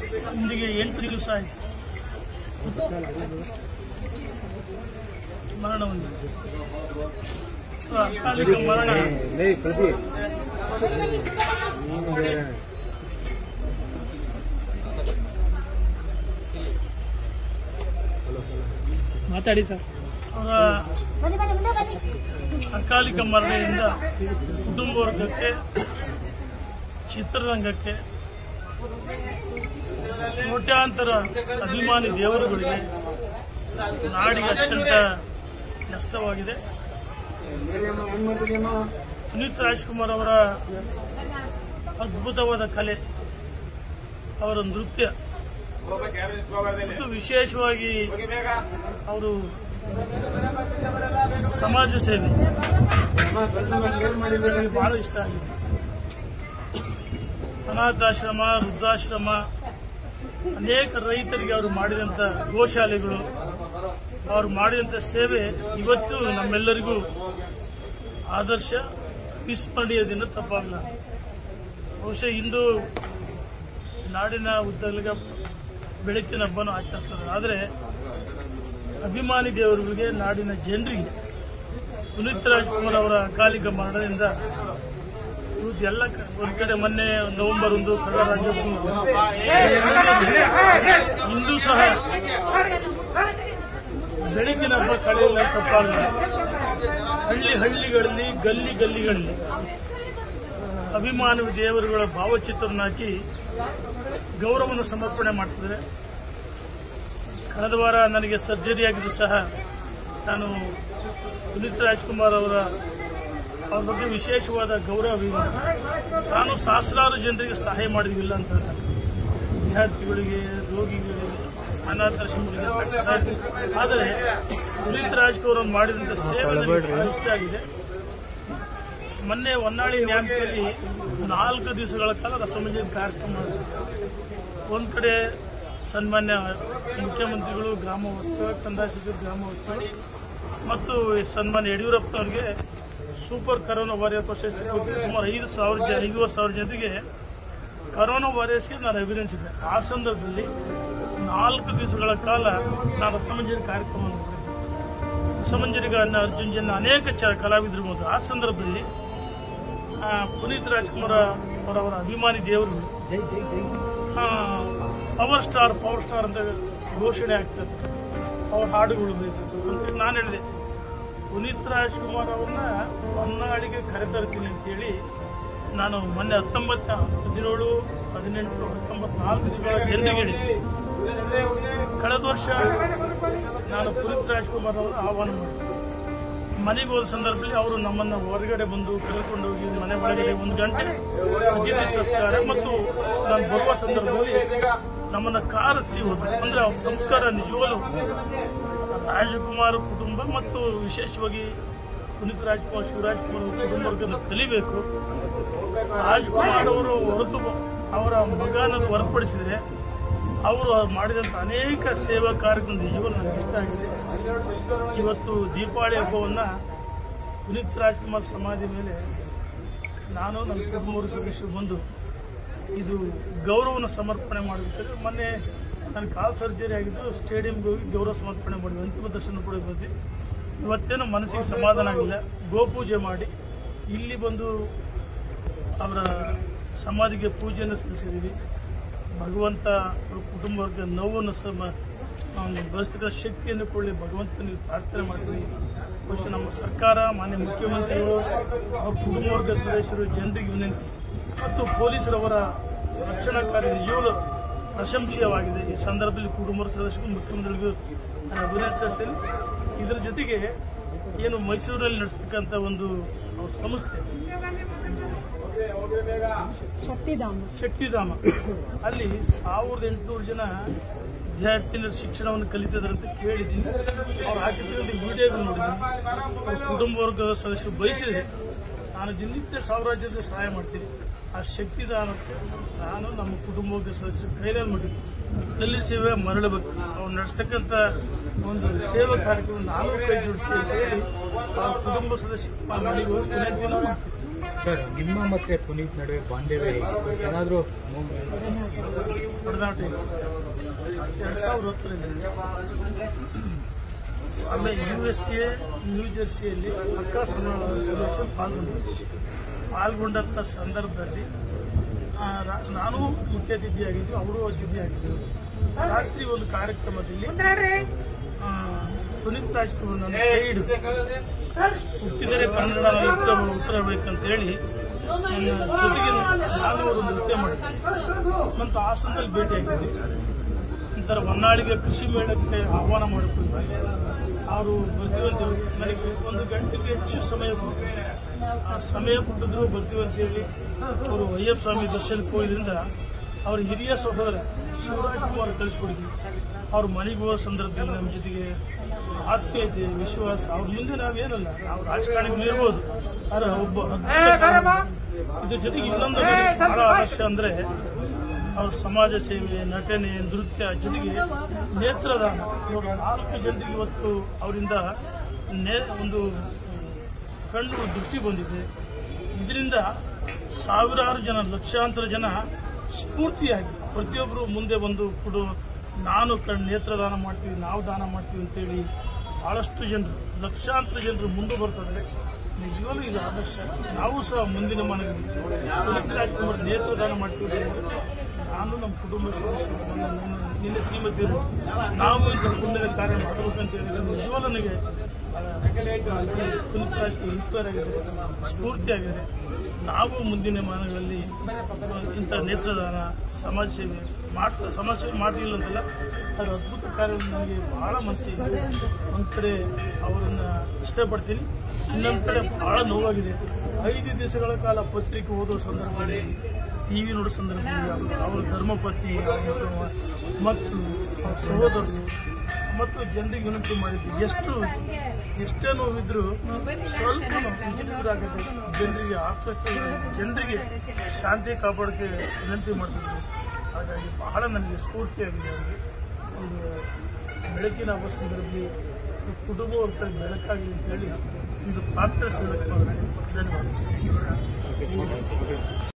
ಇಂದಿಗೆ ಎಂಟು ದಿವಸ ಆಯಿತು ಮರಣ ಹೊಂದಿದೆ ಅಕಾಲಿಕ ಮರಣ ಮಾತಾಡಿ ಸರ್ ಅವರ ಅಕಾಲಿಕ ಮರಣದಿಂದ ಕುಟುಂಬ ವರ್ಗಕ್ಕೆ ಚಿತ್ರರಂಗಕ್ಕೆ ಕೋಟ್ಯಾಂತರ ಅಭಿಮಾನಿ ದೇವರುಗಳಿಗೆ ನಾಡಿಗೆ ಅತ್ಯಂತ ನಷ್ಟವಾಗಿದೆ ಪುನೀತ್ ರಾಜ್ಕುಮಾರ್ ಅವರ ಅದ್ಭುತವಾದ ಕಲೆ ಅವರ ನೃತ್ಯ ಮತ್ತು ವಿಶೇಷವಾಗಿ ಅವರು ಸಮಾಜ ಸೇವೆ ನನಗೆ ಬಹಳ ಇಷ್ಟ ಆಗಿದೆ ಅನಾಥಾಶ್ರಮ ವೃದ್ಧಾಶ್ರಮ ಅನೇಕ ರೈತರಿಗೆ ಅವರು ಮಾಡಿದಂಥ ಗೋಶಾಲೆಗಳು ಅವರು ಮಾಡಿದಂಥ ಸೇವೆ ಇವತ್ತು ನಮ್ಮೆಲ್ಲರಿಗೂ ಆದರ್ಶ ವಿಸ್ಮರಣೀಯ ದಿನ ತಪ್ಪಾಗಲ್ಲ ಬಹುಶಃ ಇಂದು ನಾಡಿನ ಉದ್ದಗಲಿಗ ಬೆಳಕಿನ ಹಬ್ಬವನ್ನು ಆಚರಿಸ್ತಾರೆ ಆದರೆ ಅಭಿಮಾನಿ ದೇವರುಗಳಿಗೆ ನಾಡಿನ ಜನರಿಗೆ ಪುನೀತ್ ರಾಜ್ಕುಮಾರ್ ಅವರ ಅಕಾಲಿಕ ಮರಣದಿಂದ ಇವತ್ತು ಎಲ್ಲ ಕ- ಒಂದ್ ಕಡೆ ಮೊನ್ನೆ ನವೆಂಬರ್ ಒಂದು ಕನ್ನಡ ರಾಜ್ಯೋತ್ಸವ ಇಂದು ಸಹ ಬೆಳಕಿನ ಹಬ್ಬ ಕಳೆಯಲ್ಲ ತಪ್ಪಾಗಲ್ಲ ಹಳ್ಳಿ ಹಳ್ಳಿಗಳಲ್ಲಿ ಗಲ್ಲಿ ಗಲ್ಲಿಗಳಲ್ಲಿ ಅಭಿಮಾನಿ ದೇವರುಗಳ ಭಾವಚಿತ್ರವನ್ನು ಹಾಕಿ ಗೌರವವನ್ನು ಸಮರ್ಪಣೆ ಮಾಡ್ತಿದ್ದಾರೆ ಕಳೆದ ವಾರ ನನಗೆ ಸರ್ಜರಿ ಆಗಿದ್ದು ಸಹ ನಾನು ಪುನೀತ್ ರಾಜ್ಕುಮಾರ್ ಅವರ ಅವ್ರ ಬಗ್ಗೆ ವಿಶೇಷವಾದ ಗೌರವ ಇದೆ. ನಾನು ಸಹಸ್ರಾರು ಜನರಿಗೆ ಸಹಾಯ ಮಾಡಿದ್ವಿಲ್ಲ ಅಂತ ಹೇಳ್ತಾರೆ. ವಿದ್ಯಾರ್ಥಿಗಳಿಗೆ ರೋಗಿಗಳಿಗೆ ಅನಾಥಾಶ್ರಮಗಳಿಗೆ ಸಾಕು ಸಾಕು ಆದರೆ ಪುನೀತ್ ರಾಜ್ಕುಮಾರ್ ಅವರು ಮಾಡಿದಂಥ ಸೇವೆ ನನಗೆ ಬಹಳ ಇಷ್ಟ ಆಗಿದೆ ಮೊನ್ನೆ ಹೊನ್ನಾಳಿ ನ್ಯಾಮತಿಯಲ್ಲಿ ನಾಲ್ಕು ದಿವಸಗಳ ಕಾಲ ರಸಮಂಜರಿ ಕಾರ್ಯಕ್ರಮ ಮಾಡಿದ್ರು ಒಂದು ಕಡೆ ಸನ್ಮಾನ್ಯ ಮುಖ್ಯಮಂತ್ರಿಗಳು ಗ್ರಾಮ ವಾಸ್ತವ ಕಂದಾಯ ಸಚಿವರು ಗ್ರಾಮ ವಾಸ್ತವ ಮತ್ತು ಸನ್ಮಾನ್ಯ ಯಡಿಯೂರಪ್ಪನವರಿಗೆ ಸೂಪರ್ ಕರೋನಾ ವಾರಿಯರ್ ಪ್ರಶಸ್ತಿ ಕೊಟ್ಟು ಸುಮಾರು ಐದು ಸಾವಿರ ಜನ ಐದೂವರೆ ಸಾವಿರ ಜನರಿಗೆ ಕರೋನಾ ವಾರಿಯರ್ಸ್ಗೆ ನಾನು ಅಭಿನಂದಿಸಿದ್ದೆ ಆ ಸಂದರ್ಭದಲ್ಲಿ ನಾಲ್ಕು ದಿವಸಗಳ ಕಾಲ ನಾನು ರಸಮಂಜರಿ ಕಾರ್ಯಕ್ರಮ ಮಾಡಿದ್ದೆ ರಸಮಂಜರಿಗಾರನ ಅರ್ಜುನ್ ಜನ ಅನೇಕ ಚ ಕಲಾವಿದರು ಬಂದರು ಆ ಸಂದರ್ಭದಲ್ಲಿ ಆ, ಪುನೀತ್ ರಾಜ್ಕುಮಾರ್ ಅವರವರ ಅಭಿಮಾನಿ ದೇವರು ಜೈ ಜೈ ಜೈ ಪವರ್ ಸ್ಟಾರ್ ಪವರ್ ಸ್ಟಾರ್ ಅಂತ ಘೋಷಣೆ ಆಗ್ತದೆ ಅವ್ರ ಹಾಡುಗಳು ಬೇಕು ಅಂತ ನಾನು ಹೇಳಿದೆ ಪುನೀತ್ ರಾಜ್ಕುಮಾರ್ ಅವ್ರನ್ನ ಹೊನ್ನಾಳಿಗೆ ಕರೆತರ್ತೀನಿ ಅಂತೇಳಿ ನಾನು ಮೊನ್ನೆ ಹತ್ತೊಂಬತ್ತ ಹದಿನೇಳು ಹದಿನೆಂಟು ಹತ್ತೊಂಬತ್ತು ನಾಲ್ಕು ದಿವಸಗಳ ಜನರಿಗೆ ಹೇಳಿದ್ದೆ ಕಳೆದ ವರ್ಷ ನಾನು ಪುನೀತ್ ರಾಜ್ಕುಮಾರ್ ಅವರು ಆಹ್ವಾನ ಮಾಡಿದೆ ಮನೆಗೆ ಹೋದ ಸಂದರ್ಭದಲ್ಲಿ ಅವರು ನಮ್ಮನ್ನ ಹೊರಗಡೆ ಬಂದು ಕರೆದುಕೊಂಡು ಹೋಗಿ ಮನೆ ಒಳಗಡೆ ಒಂದು ಗಂಟೆ ಅತಿಥಿ ಸತ್ಕಾರ ಮತ್ತು ನಾನು ಬರುವ ಸಂದರ್ಭದಲ್ಲಿ ನಮ್ಮನ್ನ ಕಾರಿಸಿ ಹೋದ್ರು ಅಂದ್ರೆ ಅವ್ರ ಸಂಸ್ಕಾರ ನಿಜವಾಗ್ಲೂ ರಾಜಕುಮಾರ್ ಕುಟುಂಬ ಮತ್ತು ವಿಶೇಷವಾಗಿ ಪುನೀತ್ ರಾಜ್ಕುಮಾರ್ ಶಿವರಾಜ್ಕುಮಾರ್ ಅವ್ರ ಕುಟುಂಬವನ್ನು ಕಲಿಬೇಕು ರಾಜ್ಕುಮಾರ್ ಅವರು ಹೊರತು ಅವರ ಮಗನ ಹೊರತುಪಡಿಸಿದ್ರೆ ಅವರು ಮಾಡಿದಂಥ ಅನೇಕ ಸೇವಾ ಕಾರ್ಯಕ್ರಮ ನಿಜವಾಗ್ಲೂ ನನಗೆ ಇಷ್ಟ ಆಗಿದೆ ಇವತ್ತು ದೀಪಾವಳಿ ಹಬ್ಬವನ್ನು ಪುನೀತ್ ರಾಜ್ಕುಮಾರ್ ಸಮಾಧಿ ಮೇಲೆ ನಾನು ನನ್ನ ಕುಟುಂಬದ ಸದಸ್ಯರು ಬಂದು ಇದು ಗೌರವನ ಸಮರ್ಪಣೆ ಮಾಡಬೇಕಾದ್ರೆ ಮೊನ್ನೆ ನನ್ನ ಕಾಲ್ ಸರ್ಜರಿ ಆಗಿದ್ದು ಸ್ಟೇಡಿಯಂಗೆ ಹೋಗಿ ಗೌರವ ಸಮರ್ಪಣೆ ಮಾಡಿದ್ವಿ ಅಂತಿಮ ದರ್ಶನ ಕೂಡ ಬಂದ್ವಿ ಇವತ್ತೇನು ಮನಸ್ಸಿಗೆ ಸಮಾಧಾನ ಆಗಿಲ್ಲ ಗೋಪೂಜೆ ಮಾಡಿ ಇಲ್ಲಿ ಬಂದು ಅವರ ಸಮಾಧಿಗೆ ಪೂಜೆಯನ್ನು ಸಲ್ಲಿಸಿದ್ದೀವಿ ಭಗವಂತ ಅವ್ರ ಕುಟುಂಬಕ್ಕೆ ನೋವನ್ನು ಸಮ ಅವನು ಬಳಸ್ತಕ್ಕ ಶಕ್ತಿಯನ್ನು ಕೊಳ್ಳಿ ಭಗವಂತನಿಗೆ ಪ್ರಾರ್ಥನೆ ಮಾಡ್ತೀವಿ ಬಹುಶಃ ನಮ್ಮ ಸರ್ಕಾರ ಮಾನ್ಯ ಮುಖ್ಯಮಂತ್ರಿಗಳು ಅವ್ರ ಕುಟುಂಬ ವರ್ಗ ಸದಸ್ಯರು ಜನರಿಗೆ ವಿನಂತಿ ಮತ್ತು ಪೊಲೀಸರವರ ರಕ್ಷಣಾ ಕಾರ್ಯ ನಿಜವಾಗ್ಲೂ ಪ್ರಶಂಸೀಯವಾಗಿದೆ ಈ ಸಂದರ್ಭದಲ್ಲಿ ಕುಟುಂಬ ವರ್ಗ ಸದಸ್ಯರು ಮುಖ್ಯಮಂತ್ರಿಗಳಿಗೂ ನಾನು ಅಭಿನಂದಿಸ್ತೇನೆ ಇದರ ಜೊತೆಗೆ ಏನು ಮೈಸೂರಲ್ಲಿ ನಡೆಸ್ತಕ್ಕಂಥ ಒಂದು ಅವ್ರ ಸಂಸ್ಥೆ ಶಕ್ತಿಧಾಮ ಶಕ್ತಿಧಾಮ ಅಲ್ಲಿ ಸಾವಿರದ ಎಂಟುನೂರು ಜನ ವಿದ್ಯಾರ್ಥಿನಿಯರು ಶಿಕ್ಷಣವನ್ನು ಕಲಿತಿದ್ದಾರೆ ಅಂತ ಕೇಳಿದ್ದೀನಿ ಅವ್ರು ಹಾಕಿದ್ರಲ್ಲಿ ವಿಡಿಯೋಗಳು ನೋಡಿದ್ದೀನಿ ಅವ್ರ ಕುಟುಂಬ ವರ್ಗದ ಸದಸ್ಯರು ಬಯಸಿದ್ರೆ ನಾನು ದಿನನಿತ್ಯ ಸಾವಿರಾರು ಜನರಿಗೆ ಸಹಾಯ ಮಾಡ್ತೀನಿ ಆ ಶಕ್ತಿದಾನಕ್ಕೆ ನಾನು ನಮ್ಮ ಕುಟುಂಬ ವರ್ಗದ ಸದಸ್ಯರು ಕೈಯಲ್ಲಿ ಮಾಡಿ ಕಲ್ಲಿ ಸೇವೆ ಮರಳಬೇಕು ಅವ್ರು ನಡೆಸ್ತಕ್ಕಂಥ ಒಂದು ಸೇವಾ ಕಾರ್ಯಕ್ರಮ ನಾನು ಕೈ ಜೋಡಿಸ್ತೀನಿ ಅಂತ ಹೇಳಿ ಆ ಕುಟುಂಬ ಸದಸ್ಯರು ಮನೆಗೆ ಹೋಗಿ ವಿನಂತಿಯನ್ನು ಮಾಡ್ತೀನಿ ಸರ್ ನಿಮ್ಮ ಮತ್ತೆ ಪುನೀತ್ ನಡುವೆ ಬಾಂಧವ್ಯ ಏನಾದರೂ ಹೊಡೆದಾಟ ಒಡನಾಟ ಇದೆ ಎರಡ್ ಸಾವಿರದ ಹತ್ತರಲ್ಲಿ ಆಮೇಲೆ ಯು ಎಸ್ ಎ ನ್ಯೂ ಜೆರ್ಸಿಯಲ್ಲಿ ಅಕ್ಕ ಸೊಲ್ಯೂಷನ್ ಪಾಲ್ಗೊಂಡಿದ್ದೆ ಪಾಲ್ಗೊಂಡಂಥ ಸಂದರ್ಭದಲ್ಲಿ ಆ, ರಾ- ನಾನು ಮುಖ್ಯ ಅತಿಥಿಯಾಗಿದ್ದು ಅವರು ಅತಿಥಿಯಾಗಿದ್ದರು ರಾತ್ರಿ ಒಂದು ಕಾರ್ಯಕ್ರಮದಲ್ಲಿ ಆ, ಪುನೀತ್ ರಾಜ್ಕುಮಾರ್ ನನ್ನ ಕೈ ಹಿಡಿದು ಹುಟ್ಟಿದರೆ ಕನ್ನಡ ಉತ್ತರ ಉತ್ತರಬೇಕಂತ ಹೇಳಿ ನನ್ನ ಜೊತೆಗೆ ನಾನು ಅವರು ನೃತ್ಯ ಮಾಡಿದ್ದೆ ಮತ್ತು ಹಾಸನದಲ್ಲಿ ಭೇಟಿಯಾಗಿದ್ದೆ ನಂತರ ಹೊನ್ನಾಳಿಗೆ ಕೃಷಿ ಮೇಳಕ್ಕೆ ಆಹ್ವಾನ ಮಾಡಿಕೊಂಡಿದ್ದೆ ಅವರು ಬರ್ತೀವಂತ ನನಗೆ ಒಂದು ಗಂಟೆಗೆ ಹೆಚ್ಚು ಸಮಯ ಕೊಟ್ಟರು ಆ ಸಮಯ ಕೊಟ್ಟಿದ್ರು ಬರ್ತೀವಿ ಅಂತ ಹೇಳಿ ಅವರು ಅಯ್ಯಪ್ಪ ಸ್ವಾಮಿ ದರ್ಶನಕ್ಕೆ ಹೋಗಿದ್ರಿಂದ ಅವ್ರ ಹಿರಿಯ ಸಹೋದರ ಶಿವರಾಜ್ ಕುಮಾರ್ ಕಳಿಸ್ಕೊಡಿದ್ವಿ ಅವ್ರ ಮನೆಗೆ ಹೋಗೋ ಸಂದರ್ಭದಲ್ಲಿ ನಮ್ಮ ಜೊತೆಗೆ ಆತ್ಮೀಯತೆ ವಿಶ್ವಾಸ ಅವ್ರ ಮುಂದೆ ನಾವೇನಲ್ಲ ನಾವು ರಾಜಕಾರಣಿಗಳು ಇರ್ಬೋದು ಆದ್ರೆ ಒಬ್ಬ ಅದ್ಭುತ ಇದ್ರ ಜೊತೆಗೆ ಇನ್ನೊಂದು ನನಗೆ ಬಹಳ ಅವಶ್ಯ ಅಂದ್ರೆ ಅವ್ರ ಸಮಾಜ ಸೇವೆ ನಟನೆ ನೃತ್ಯ ಜೊತೆಗೆ ನೇತ್ರದಾನ ಇವಾಗ ನಾಲ್ಕು ಜನರಿಗೆ ಇವತ್ತು ಅವರಿಂದ ನೇ ಒಂದು ಕಣ್ಣು ದೃಷ್ಟಿ ಬಂದಿದೆ ಇದರಿಂದ ಸಾವಿರಾರು ಜನ ಲಕ್ಷಾಂತರ ಜನ ಸ್ಫೂರ್ತಿಯಾಗಿ ಪ್ರತಿಯೊಬ್ಬರು ಮುಂದೆ ಬಂದು ಕೊಡು ನಾನು ಕಣ್ ನೇತ್ರದಾನ ಮಾಡ್ತೀವಿ ನಾವು ದಾನ ಮಾಡ್ತೀವಿ ಅಂತೇಳಿ ಬಹಳಷ್ಟು ಜನರು ಲಕ್ಷಾಂತರ ಜನರು ಮುಂದೆ ಬರ್ತಾರೆ ನಿಜವಾಗ್ಲೂ ಇದು ಆದರ್ಶ ನಾವು ಸಹ ಮುಂದಿನ ಮನೆಯಲ್ಲಿ ಪುನೀತ್ ರಾಜ್ಕುಮಾರ್ ನೇತ್ರದಾನ ಮಾಡ್ತೀವಿ ಅಂದ್ರೆ ನಾನು ನಮ್ಮ ಕುಟುಂಬ ಸದಸ್ಯರು ನನ್ನ- ನನ್ನ ನಿನ್ನೆ ಶ್ರೀಮತಿಯರು ನಾವು ಇಂಥ ಪುಣ್ಯದ ಕಾರ್ಯ ಮಾಡಬೇಕಂತ ಹೇಳಿದ್ರೆ ನಿಜವಾಗ್ಲೂ ನನಗೆ ಪುನೀತ್ ರಾಜ್ಕುಮಾರ್ ಇನ್ಸ್ಪೈರ್ ಆಗಿದೆ ಸ್ಫೂರ್ತಿ ಆಗಿದೆ ನಾವು ಮುಂದಿನ ಮಾನಗಳಲ್ಲಿ ಇಂಥ ನೇತ್ರದಾನ ಸಮಾಜ ಸೇವೆ ಮಾಡ್ತಾ ಸಮಾಜ ಸೇವೆ ಮಾಡ್ತಿಲ್ಲ ಅಂತಲ್ಲ ಅದು ಅದ್ಭುತ ಕಾರ್ಯ ನನಗೆ ಬಹಳ ಮನಸ್ಸಿದೆ ಒಂದು ಕಡೆ ಅವರನ್ನ ಇಷ್ಟಪಡ್ತೀನಿ ಇನ್ನೊಂದು ಕಡೆ ಬಹಳ ನೋವಾಗಿದೆ ಐದು ದಿವಸಗಳ ಕಾಲ ಪತ್ರಿಕೆ ಓದೋ ಸಂದರ್ಭದಲ್ಲಿ ಟಿವಿ ನೋಡೋ ಸಂದರ್ಭದಲ್ಲಿ ಅವರ ಧರ್ಮಪತ್ನಿ ಅವರ ಮಕ್ಕಳು ಅವ್ರ ಸಹೋದರರು ಮತ್ತು ಜನರಿಗೆ ವಿನಂತಿ ಮಾಡಿದ್ವಿ ಎಷ್ಟು ಎಷ್ಟೇ ನೋವಿದ್ರು ಸ್ವಲ್ಪ ವಿಚಿತ್ರರಾಗದೆ ಜನರಿಗೆ ಆಕರ್ಷ ಜನರಿಗೆ ಶಾಂತಿ ಕಾಪಾಡೋಕ್ಕೆ ವಿನಂತಿ ಮಾಡ್ತಿದ್ರು ಹಾಗಾಗಿ ಬಹಳ ನನಗೆ ಸ್ಫೂರ್ತಿಯಾಗಿದೆ ಅವರಿಗೆ ಒಂದು ಬೆಳಕಿನ ಹಬ್ಬ ಸಂದರ್ಭದಲ್ಲಿ ಕುಟುಂಬ ವರ್ಗ ಬೆಳಕಾಗಲಿ ಅಂತ ಹೇಳಿ ಒಂದು ಪ್ರಾರ್ಥನೆ ಸಲ್ಲಿಸ್ತಾರೆ ಧನ್ಯವಾದ